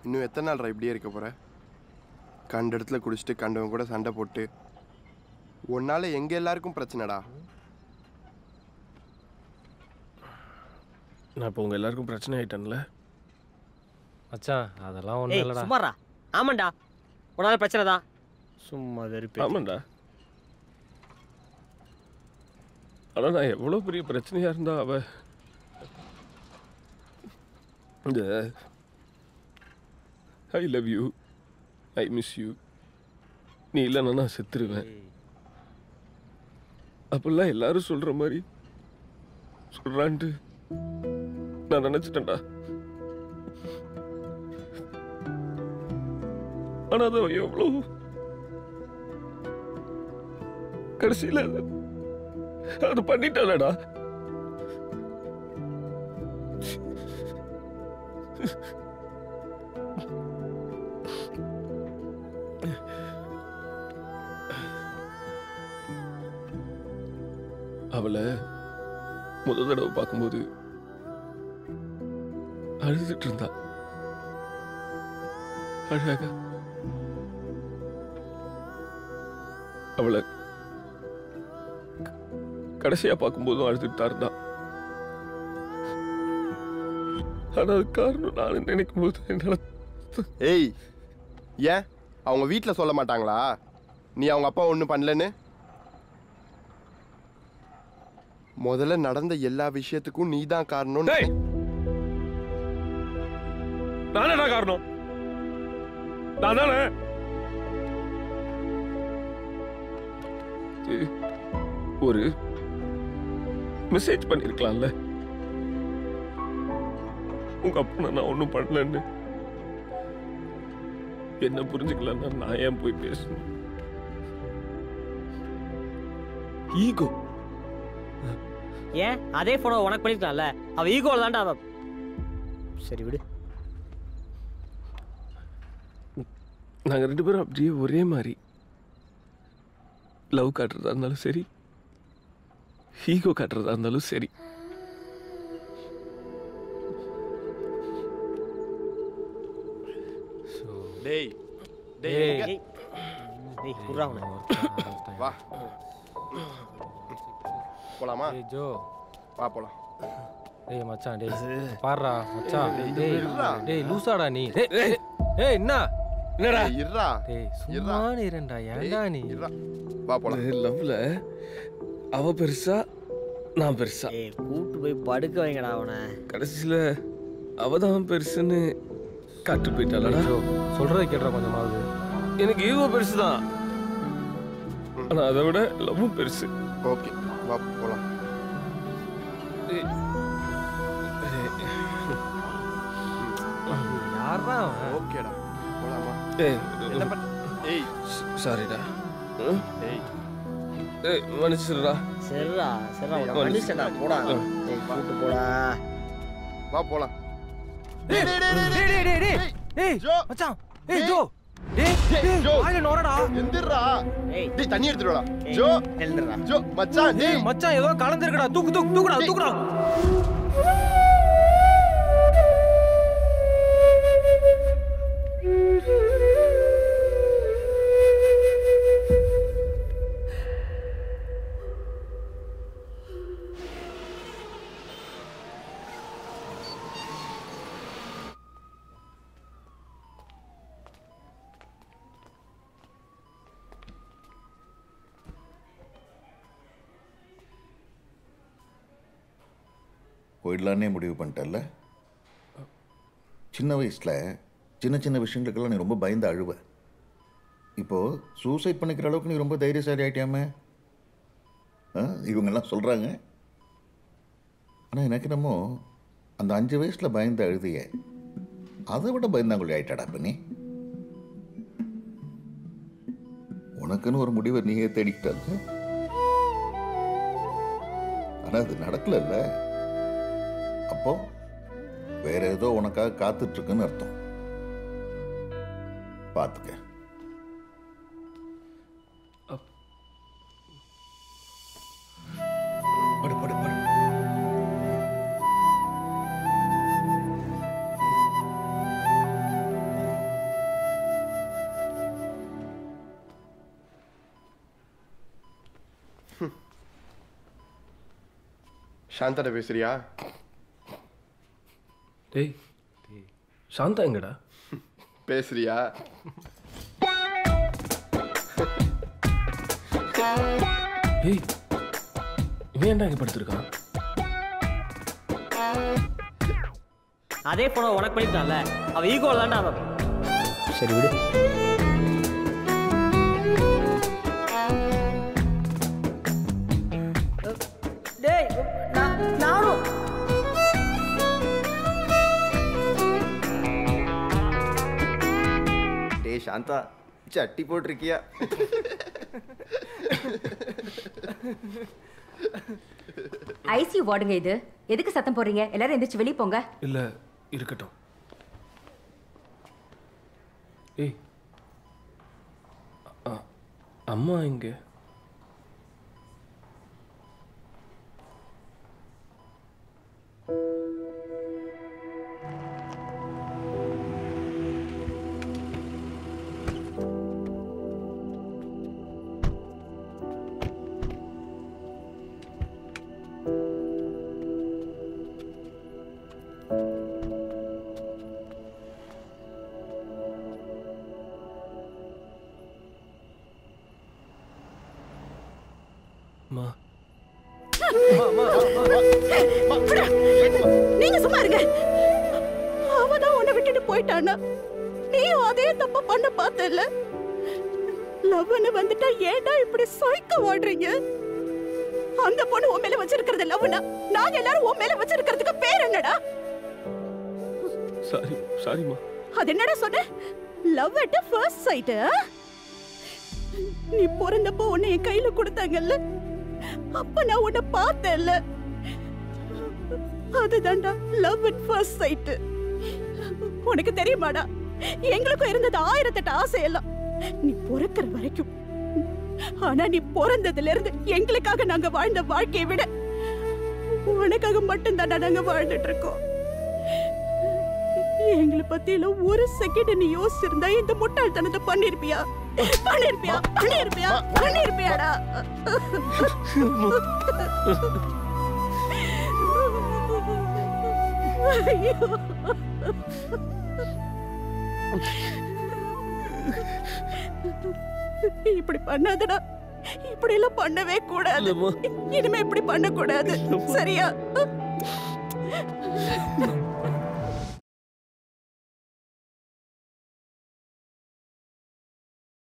இன்னும் எத்தனை நாள் இப்படியே இருக்க போற கண்ட இடத்துல குடிச்சிட்டு கண்டவன் கூட சண்டை போட்டு உன்னால எங்க எல்லாருக்கும் பிரச்சனைடா நான் இப்போ உங்கள் எல்லாருக்கும் பிரச்சனை ஆயிட்டேன்ல மச்சான் அதெல்லாம் ஒன்றும் ஏய் இல்லைடா சும்மாடா ஆமாண்டா உன்னால பிரச்சனை தான் சும்மா வெறுப்பு ஆமாண்டா ஆனால் நான் எவ்வளோ பெரிய பிரச்சனையாக இருந்தா அவ இந்த I love you I miss you நீ இல்லைன்னா நான் செத்துருவேன் அப்படிலாம் எல்லாரும் சொல்கிற மாதிரி சொல்கிறான்ட்டு நான் நினச்சிட்டேன்டா ஆனால் அது அவன் எவ்வளோ கடைசியில் அது பண்ணிட்டானடா அவளை முத தடவை பார்க்கும்போது அழுதுட்டு இருந்தா அழகா அவளை கடைசியா பார்க்கும்போதும் அழுதுட்டு தான் இருந்தா ஆனா அது காரணம் நான் நினைக்கும் போது என்னால ஏய் ஏன் அவங்க வீட்டில் சொல்ல மாட்டாங்களா நீ அவங்க அப்பா ஒன்றும் பண்ணலன்னு முதல்ல நடந்த எல்லா விஷயத்துக்கும் நீ தான் காரணம் டேய்! நானடா காரணம் நான் தானே இது ஒரு மெசேஜ் பண்ணிருக்கலாம்ல உங்க அப்பா நான் ஒன்றும் பண்ணலன்னு என்ன புரிஞ்சுக்கலன்னா நான் ஏன் போய் பேசணும் ஈகோ ஏன் அதே போனை உனக்கு பண்ணிருக்கலாம்ல அவ ஈகோல தான்டா அவ சரி விடு நாங்க ரெண்டு பேரும் அப்படியே ஒரே மாதிரி லவ் காட்டுறதா இருந்தாலும் சரி ஈகோ காட்டுறதா இருந்தாலும் சரி டேய் டேய் ஏய். எங்க? ஏய் டேய் குர்ரா அவனை வா போலாமா ஏய் ஜோ வா போலாம் டேய் மச்சான் டேய் பாருடா மச்சான் டேய் இருடா. டேய் லூசாடா நீ டேய் டேய், ஏய் என்ன என்னடா டேய், இருடா டேய் சும்மா இருடா ஏன்டா நீ இருடா வா போலாம் லவ்ல அவ பெருசா நான் பெருசா ஏய் கூட்டு போய் படுக்க வைங்கடா அவனை கடைசியில அவ தான் பெருசுன்னு காட்டு போயிட்டாளடா ஜோ சொல்றதை கேட்றா கொஞ்சமாவது எனக்கு ஈகோ பெருசு தான் ஆனா அதை விட லவ்வும் பெருசு ஓகே வா போலாம் யாரா அவன் ஓகேடா போலாமா ஏய் என்ன பண்ண ஏய் சாரிடா ஏய் ஏய் மன்னிச்சிடுடா சரிடா சரிடா உன ஒரு மனுஷன்டா போடா டேய் கூட்டு போடா வா போலாம் டேய் டேய் டேய் டேய் டேய் டேய் ஜோ. மச்சான் ஏய் டேய். ஜோ டேய் டேய் ஜோ. வாயில நோறடா எந்திரா ஏய் டேய் தண்ணி எடுத்துட்டு வாடா ஏய், ஜோ எழுந்துடுறா ஜோ மச்சான் டேய் டேய் மச்சான் ஏதோ கலந்திருக்குடா தூக்கு தூக்கு தூக்குடா டேய். தூக்குடா போயிடலான்னே முடிவு பண்ணிட்டல்ல சின்ன வயசில் சின்ன சின்ன விஷயங்களுக்கெல்லாம் நீ ரொம்ப பயந்து அழுவ இப்போது சூசைட் பண்ணிக்கிற அளவுக்கு நீ ரொம்ப தைரியசாலி ஆயிட்டியாமே ஆ இவங்கெல்லாம் சொல்கிறாங்க ஆனால் எனக்கு என்னமோ அந்த அஞ்சு வயசில் பயந்து அழுதியே அதை விட பயந்தாங்குழி ஆயிட்டாடா இப்போ நீ உனக்குன்னு ஒரு முடிவை நீயே தேடிக்கிட்டாங்க ஆனால் அது நடக்கலைல்ல அப்போ வேற ஏதோ உனக்காக காத்துட்டு இருக்குன்னு அர்த்தம் பார்த்துக்க படு படு படு சாந்தாட்ட பேசுறியா டேய் சாந்தா எங்கடா பேசுறியா டேய் இவன் ஏன்டா இங்கே படுத்திருக்கான் அதே போன உனக்கு பண்ணிட்டான்ல அவ ஈகோல தான்டா அவன் சரி விடு டேய் நான் நானும் டேய் சாந்தா சட்டி போட்டிருக்கியா ஐசியூ வார்டுங்க இது எதுக்கு சத்தம் போடுறீங்க எல்லாரும் எந்திரிச்சு வெளியே போங்க இல்லை இருக்கட்டும் ஏய் அ- அம்மா எங்கே அம்மா நீங்க சும்மா இருங்க அவதான் உன்னை விட்டுட்டு போயிட்டானா நீயும் அதே தப்ப பண்ண பார்த்தல லவ்னு வந்துட்டா ஏன்டா இப்படி சைக்க ஓடுறீங்க அந்த பொண்ணு உன் மேல வச்சிருக்கிறது லவ்னா நாங்க எல்லாரும் உன் மேல வச்சிருக்கிறதுக்கு பேர் என்னடா சாரி சாரிம்மா அது என்னடா சொன்ன லவ் அட் ஃபர்ஸ்ட் சைட் நீ பிறந்தப்போ உன்னை என் கையில கொடுத்தாங்கல்ல அப்ப நான் உன்னை பார்த்தேன்ல அதுதான்டா லவ் அட் ஃபர்ஸ்ட் சைட் உனக்கு தெரியுமாடா எங்களுக்கும் இருந்தது ஆயிரத்தெட்டு ஆசை எல்லாம் நீ பிறக்கிற வரைக்கும் ஆனா நீ பிறந்ததுல இருந்து எங்களுக்காக நாங்க வாழ்ந்த வாழ்க்கையை விட உனக்காக மட்டும்தான்டா நாங்க வாழ்ந்துட்டு இருக்கோம் எங்களை பத்தி எல்லாம் ஒரு செகண்ட் நீ யோசிச்சிருந்தா இந்த முட்டாள்தனத்தை பண்ணிருப்பியா பண்ணிருப்பியா பண்ணிருப்பியா பண்ணிருப்பியாடா ஐயோ. இப்படி பண்ணாதடா இப்படி எல்லாம் பண்ணவே கூடாது இல்லம்மா. இனிமே இப்படி பண்ண கூடாது சரியா